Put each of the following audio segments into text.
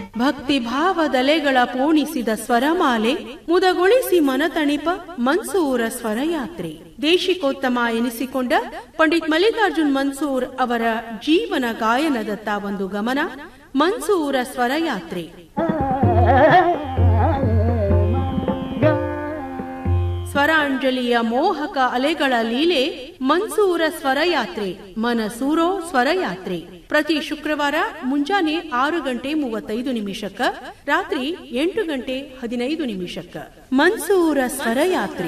ಭಕ್ತಿ ಭಾವದಲೆಗಳ ಪೋಣಿಸಿದ ಸ್ವರಮಾಲೆ ಮುದಗೊಳಿಸಿ ಮನತಣಿಪ ಮನ್ಸೂರ ಸ್ವರಯಾತ್ರೆ ದೇಶಿಕೋತ್ತಮ ಎನಿಸಿಕೊಂಡ ಪಂಡಿತ್ ಮಲ್ಲಿಕಾರ್ಜುನ್ ಮನ್ಸೂರ್ ಅವರ ಜೀವನ ಗಾಯನದತ್ತ ಒಂದು ಗಮನ ಮನ್ಸೂರ ಸ್ವರಯಾತ್ರೆ ಸ್ವರಾಂಜಲಿಯ ಮೋಹಕ ಅಲೆಗಳ ಲೀಲೆ ಮನ್ಸೂರ ಸ್ವರಯಾತ್ರೆ ಮನಸೂರೋ ಸ್ವರಯಾತ್ರೆ ಪ್ರತಿ ಶುಕ್ರವಾರ ಮುಂಜಾನೆ ಆರು ಗಂಟೆ ಮೂವತ್ತೈದು ನಿಮಿಷಕ್ಕ ರಾತ್ರಿ ಎಂಟು ಗಂಟೆ ಹದಿನೈದು ನಿಮಿಷಕ್ಕ ಮನ್ಸೂರ ಸ್ವರಯಾತ್ರೆ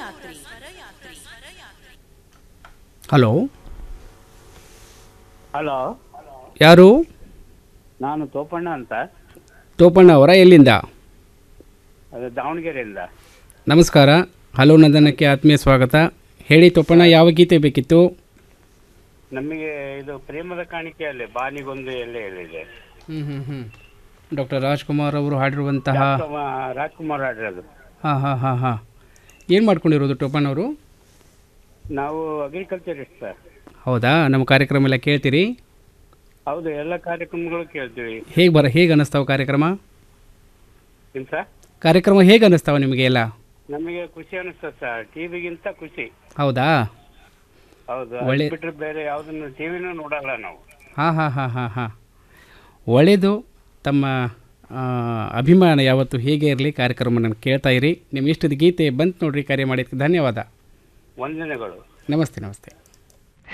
ಹಲೋ ಹಲೋ ಯಾರು ನಾನು ತೋಪಣ್ಣ ಅಂತ ತೋಪಣ್ಣ ಅವರ ಎಲ್ಲಿಂದ ಅದು ದಾವಣಗೆರೆಯಿಂದ ನಮಸ್ಕಾರ ಹಲೋ ನಂದನಕ್ಕೆ ಆತ್ಮೀಯ ಸ್ವಾಗತ ಹೇಳಿ ತೋಪಣ್ಣ ಯಾವ ಗೀತೆ ಬೇಕಿತ್ತು ನಮಗೆ ಇದು ಪ್ರೇಮದ ಕಾಣಿಕೆಯಲ್ಲಿ ಬಾನಿಗೊಂದು ಎಲ್ಲೆ ಎಲ್ಲಿದೆ ಹ್ಞೂ ಹ್ಞೂ ಹ್ಞೂ ಡಾಕ್ಟರ್ ರಾಜ್ಕುಮಾರ್ ಅವರು ಹಾಡಿರುವಂತಹ ರಾಜ್ಕುಮಾರ್- ರಾಜ್ಕುಮಾರ್ ಆಡಿರೋದು ಹಾಂ ಹಾಂ ಹಾಂ ಹಾಂ ಏನು ಮಾಡ್ಕೊಂಡಿರೋದು ಟೋಪಣ್ಣ ಅವರು ನಾವು ಅಗ್ರಿಕಲ್ಚರಿಸ್ಟ್ ಸರ್ ಹೌದಾ ನಮ್ಮ ಕಾರ್ಯಕ್ರಮ ಎಲ್ಲ ಕೇಳ್ತೀರಿ ಹೌದು ಎಲ್ಲ ಕಾರ್ಯಕ್ರಮಗಳು ಕೇಳ್ತೀವಿ ಹೇಗೆ ಬರ ಹೇಗೆ ಅನ್ನಿಸ್ತಾವ ಕಾರ್ಯಕ್ರಮ ಏನ್ ಸರ್ ಕಾರ್ಯಕ್ರಮ ಹೇಗೆ ಅನ್ನಿಸ್ತಾವ ನಿಮಗೆ ಎಲ್ಲ ನಮಗೆ ಖುಷಿ ಅನಿಸ್ತದೆ ಸರ್ ಟಿವಿಗಿಂತ ಖುಷಿ ಹೌದಾ ಹೌದು ಒಳ್ಳೆ- ಅದ್ ಬಿಟ್ರೆ ಬೇರೆ ಯಾವ್ದನ್ನು ಟಿವಿನೂ ನೋಡಲ್ಲ ನಾವು ಹಾಂ ಹಾಂ ಹಾಂ ಹಾಂ ಹಾಂ ಒಳ್ಳೆಯದು ತಮ್ಮ ಆ, ಅಭಿಮಾನ ಯಾವತ್ತು ಹೇಗೆ ಇರಲಿ ಕಾರ್ಯಕ್ರಮ ನಾನು ಕೇಳ್ತಾ ಇರಿ ನಿಮ್ಮ ಇಷ್ಟದ ಗೀತೆ ಬಂತು ನೋಡ್ರಿ ಕಾರ್ಯ ಮಾಡಿದ್ದಕ್ಕೆ ಧನ್ಯವಾದ ವಂದನೆಗಳು ನಮಸ್ತೆ ನಮಸ್ತೆ